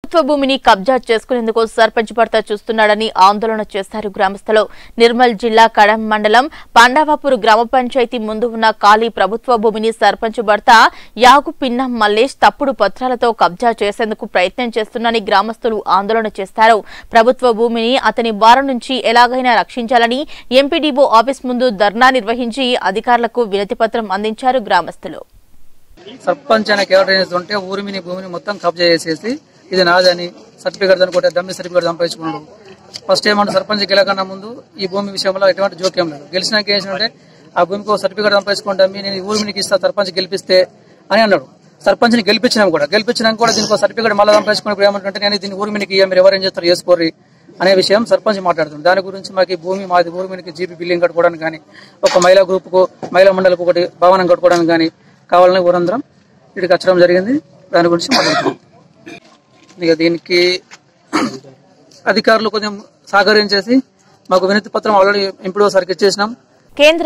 ప్రభుత్వ భూమిని కబ్జా చేసుకునేందుకు సర్పంచ్ భర్త చూస్తున్నాడని ఆందోళన చేశారు గ్రామస్తులు నిర్మల్ జిల్లా కడం మండలం పాండవాపూర్ గ్రామ పంచాయతీ ముందు ఉన్న ఖాళీ ప్రభుత్వ భూమిని సర్పంచ్ భర్త యాగు పిన్నం మల్లేష్ తప్పుడు పత్రాలతో కబ్జా చేసేందుకు ప్రయత్నం చేస్తున్నారని గ్రామస్తులు ఆందోళన చేశారు ప్రభుత్వ భూమిని అతని బారి నుంచి ఎలాగైనా రక్షించాలని ఎంపీడీఓ ఆఫీస్ ముందు ధర్నా నిర్వహించి అధికారులకు వినతిపత్రం అందించారు గ్రామస్తులు సర్పంచ్ అనే కేవలం ఉంటే ఊరి మీద భూమిని మొత్తం కబ్జా చేసేసి ఇది నాదని సర్టిఫికేట్ అనుకుంటే దమ్మి సర్టిఫికేట్ సంపాదించుకున్నాడు ఫస్ట్ ఏమంటే సర్పంచ్ గెలకన్నా ముందు ఈ భూమి విషయంలో ఎటువంటి జోక్యం లేదు గెలిచినాక ఏం చేసినంటే ఆ భూమికి ఒక సర్టిఫికేట్ సంపాదించుకుంటే దమ్మి నేను ఈ ఊరి మీదకి ఇస్తా సర్పంచ్ గెలిపిస్తే అని అన్నాడు సర్పంచ్ని గెలిపించినాం కూడా గెలిపించినాక కూడా దీనికి ఒక సర్టిఫికేట్ మళ్ళీ సంపాదించుకున్నప్పుడు ఏమంటే నేను దీన్ని ఊరి మీదకి ఇయ్య, మీరు ఎవరేం చేస్తారు చేసుకోర్రి అనే విషయం సర్పంచ్ మాట్లాడుతుంది దాని గురించి మాకు ఈ భూమి మాది ఊరి మీదకి జీపీ బిల్డింగ్ కట్టుకోవడానికి కానీ ఒక మహిళా గ్రూప్కు మహిళా మండలికి ఒకటి భవనం కట్టుకోవడానికి కానీ కావాలని ఊరందరం ఇక్కడికి వచ్చడం జరిగింది దాని గురించి మాట్లాడుతున్నాం ఇక దీనికి అధికారులు కొంచెం సహకరించేసి మాకు వినతి పత్రం ఆల్రెడీ ఎంపీడో సార్కి ఇచ్చేసినాం కేంద్ర